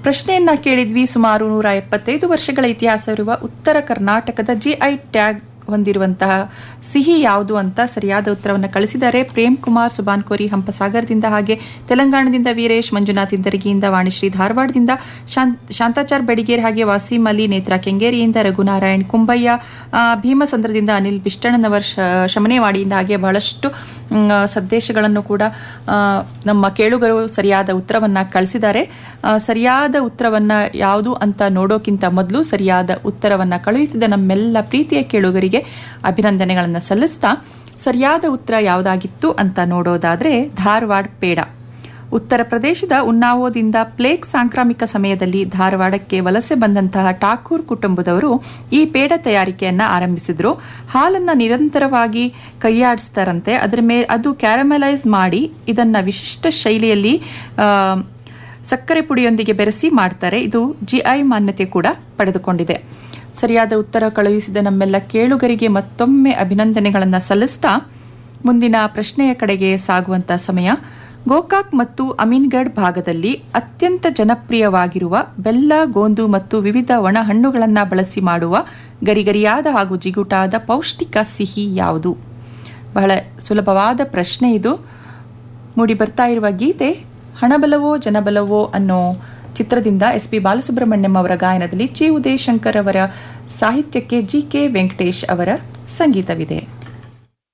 ಪ್ರಶ್ನೆಯನ್ನ ಕೇಳಿದ್ವಿ ಸುಮಾರು ನೂರ ಎಪ್ಪತ್ತೈದು ವರ್ಷಗಳ ಇತಿಹಾಸವಿರುವ ಉತ್ತರ ಕರ್ನಾಟಕದ ಜಿಐ ಟ್ಯಾಗ್ ಹೊಂದಿರುವಂತಹ ಸಿಹಿ ಯಾವುದು ಅಂತ ಸರಿಯಾದ ಉತ್ತರವನ್ನು ಕಳಿಸಿದ್ದಾರೆ ಪ್ರೇಮ್ ಕುಮಾರ್ ಸುಬಾನ್ಕೋರಿ ಹಂಪಸಾಗರದಿಂದ ಹಾಗೆ ತೆಲಂಗಾಣದಿಂದ ವೀರೇಶ್ ಮಂಜುನಾಥ್ ಇಂದರಗಿಯಿಂದ ವಾಣಿಶ್ರೀ ಧಾರವಾಡದಿಂದ ಶಾಂತ್ ಶಾಂತಾಚಾರ್ ಬೆಡಿಗೇರ್ ಹಾಗೆ ವಾಸಿಂ ಅಲಿ ನೇತ್ರ ಕೆಂಗೇರಿಯಿಂದ ರಘುನಾರಾಯಣ್ ಕುಂಬಯ್ಯ ಆ, ಭೀಮಸಂದ್ರದಿಂದ ಅನಿಲ್ ಬಿಷ್ಟಣ್ಣನವರ್ ಶ ಶಮನೇವಾಡಿಯಿಂದ ಹಾಗೆ ಬಹಳಷ್ಟು ಮ್, ಸಂದೇಶಗಳನ್ನು ಕೂಡ ಆ, ನಮ್ಮ ಕೇಳುಗರು ಸರಿಯಾದ ಉತ್ತರವನ್ನು ಕಳಿಸಿದ್ದಾರೆ ಆ, ಸರಿಯಾದ ಉತ್ತರವನ್ನು ಯಾವುದು ಅಂತ ನೋಡೋಕ್ಕಿಂತ ಮೊದಲು ಸರಿಯಾದ ಉತ್ತರವನ್ನು ಕಳುಹಿಸಿದ ನಮ್ಮೆಲ್ಲ ಪ್ರೀತಿಯ ಕೇಳುಗರಿಗೆ ಅಭಿನಂದನೆಗಳನ್ನು ಸಲ್ಲಿಸ್ತಾ ಸರಿಯಾದ ಉತ್ತರ ಯಾವುದಾಗಿತ್ತು ಅಂತ ನೋಡೋದಾದರೆ ಧಾರವಾಡ ಪೇಡ ಉತ್ತರ ಪ್ರದೇಶದ ಉನ್ನಾವೋದಿಂದ ಪ್ಲೇಗ್ ಸಾಂಕ್ರಾಮಿಕ ಸಮಯದಲ್ಲಿ ಧಾರವಾಡಕ್ಕೆ ವಲಸೆ ಬಂದಂತಹ ಠಾಕೂರ್ ಕುಟುಂಬದವರು ಈ ಪೇಡ ತಯಾರಿಕೆಯನ್ನ ಆರಂಭಿಸಿದ್ರು ಹಾಲನ್ನ ನಿರಂತರವಾಗಿ ಕೈಯಾಡಿಸ್ತಾರಂತೆ ಅದರ ಮೇಲೆ ಅದು ಕ್ಯಾರಮಲೈಸ್ ಮಾಡಿ ಇದನ್ನ ವಿಶಿಷ್ಟ ಶೈಲಿಯಲ್ಲಿ ಆ, ಸಕ್ಕರೆ ಪುಡಿಯೊಂದಿಗೆ ಬೆರೆಸಿ ಮಾಡ್ತಾರೆ ಇದು ಜಿಐ ಮಾನ್ಯತೆ ಕೂಡ ಪಡೆದುಕೊಂಡಿದೆ ಸರಿಯಾದ ಉತ್ತರ ಕಳುಹಿಸಿದ ನಮ್ಮೆಲ್ಲ ಕೇಳುಗರಿಗೆ ಮತ್ತೊಮ್ಮೆ ಅಭಿನಂದನೆಗಳನ್ನು ಸಲ್ಲಿಸ್ತಾ ಮುಂದಿನ ಪ್ರಶ್ನೆಯ ಕಡೆಗೆ ಸಾಗುವಂತ ಸಮಯ ಗೋಕಾಕ್ ಮತ್ತು ಅಮೀನ್ಗಢ್ ಭಾಗದಲ್ಲಿ ಅತ್ಯಂತ ಜನಪ್ರಿಯವಾಗಿರುವ ಬೆಲ್ಲ ಗೋಂದು ಮತ್ತು ವಿವಿಧ ಒಣ ಹಣ್ಣುಗಳನ್ನು ಬಳಸಿ ಮಾಡುವ ಗರಿಗರಿಯಾದ ಹಾಗೂ ಜಿಗುಟಾದ ಪೌಷ್ಟಿಕ ಸಿಹಿ ಯಾವುದು ಬಹಳ ಸುಲಭವಾದ ಪ್ರಶ್ನೆ ಇದು ಮೂಡಿ ಬರ್ತಾ ಇರುವ ಗೀತೆ ಹಣಬಲವೋ ಜನಬಲವೋ ಅನ್ನೋ ಚಿತ್ರದಿಂದ ಎಸ್ ಪಿ ಬಾಲಸುಬ್ರಹ್ಮಣ್ಯಂ ಅವರ ಗಾಯನದಲ್ಲಿ ಚಿ ಉದಯಶಂಕರ್ ಅವರ ಸಾಹಿತ್ಯಕ್ಕೆ ಜಿ ಕೆ ವೆಂಕಟೇಶ್ ಅವರ ಸಂಗೀತವಿದೆ